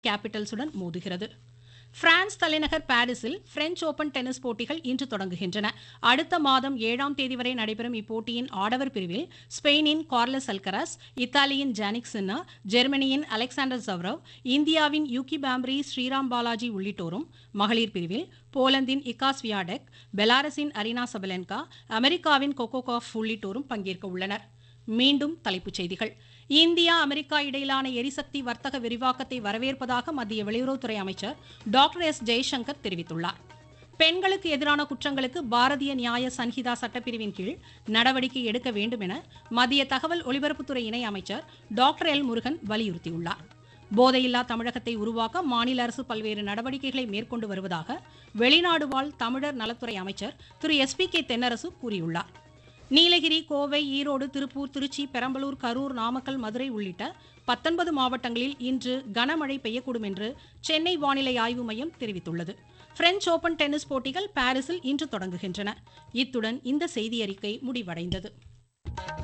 கேபிட்டல்ஸுடன் மோதுகிறது பிரான்ஸ் தலைநகர் பாரிஸில் பிரெஞ்ச் ஓபன் டென்னிஸ் போட்டிகள் இன்று தொடங்குகின்றன அடுத்த மாதம் ஏழாம் தேதி வரை நடைபெறும் இப்போட்டியின் ஆடவர் பிரிவில் ஸ்பெயினின் கார்லஸ் அல்கராஸ் இத்தாலியின் ஜானிக் சின்னா ஜெர்மனியின் அலெக்சாண்டர் ஜவ்ரவ் இந்தியாவின் யூகி பாம்ப்ரி ஸ்ரீராம் பாலாஜி உள்ளிட்டோரும் மகளிர் பிரிவில் போலந்தின் இகாஸ் வியாடெக் பெலாரஸின் அரினா சபலென்கா அமெரிக்காவின் கொக்கோகாஃப் உள்ளிட்டோரும் பங்கேற்க உள்ளனர் மீண்டும் தலைப்புச் செய்திகள் இந்தியா அமெரிக்கா இடையிலான எரிசக்தி வர்த்தக விரிவாக்கத்தை வரவேற்பதாக மத்திய வெளியுறவுத்துறை அமைச்சர் டாக்டர் எஸ் ஜெய்சங்கர் தெரிவித்துள்ளார் பெண்களுக்கு எதிரான குற்றங்களுக்கு பாரதிய நியாய சன்ஹிதா சட்டப்பிரிவின் கீழ் நடவடிக்கை எடுக்க வேண்டும் என மத்திய தகவல் ஒலிபரப்புத்துறை இணை அமைச்சர் டாக்டர் எல் முருகன் வலியுறுத்தியுள்ளார் போதையில்லா தமிழகத்தை உருவாக்க மாநில அரசு பல்வேறு நடவடிக்கைகளை மேற்கொண்டு வருவதாக வெளிநாடு வாழ் தமிழர் நலத்துறை அமைச்சர் திரு எஸ் பி கே தென்னரசு கூறியுள்ளார் நீலகிரி கோவை ஈரோடு திருப்பூர் திருச்சி பெரம்பலூர் கரூர் நாமக்கல் மதுரை உள்ளிட்ட பத்தொன்பது மாவட்டங்களில் இன்று கனமழை பெய்யக்கூடும் என்று சென்னை வானிலை ஆய்வு மையம் தெரிவித்துள்ளது பிரெஞ்ச் ஓபன் டென்னிஸ் போட்டிகள் பாரிஸில் இன்று தொடங்குகின்றன இத்துடன் இந்த செய்தியறிக்கை முடிவடைந்தது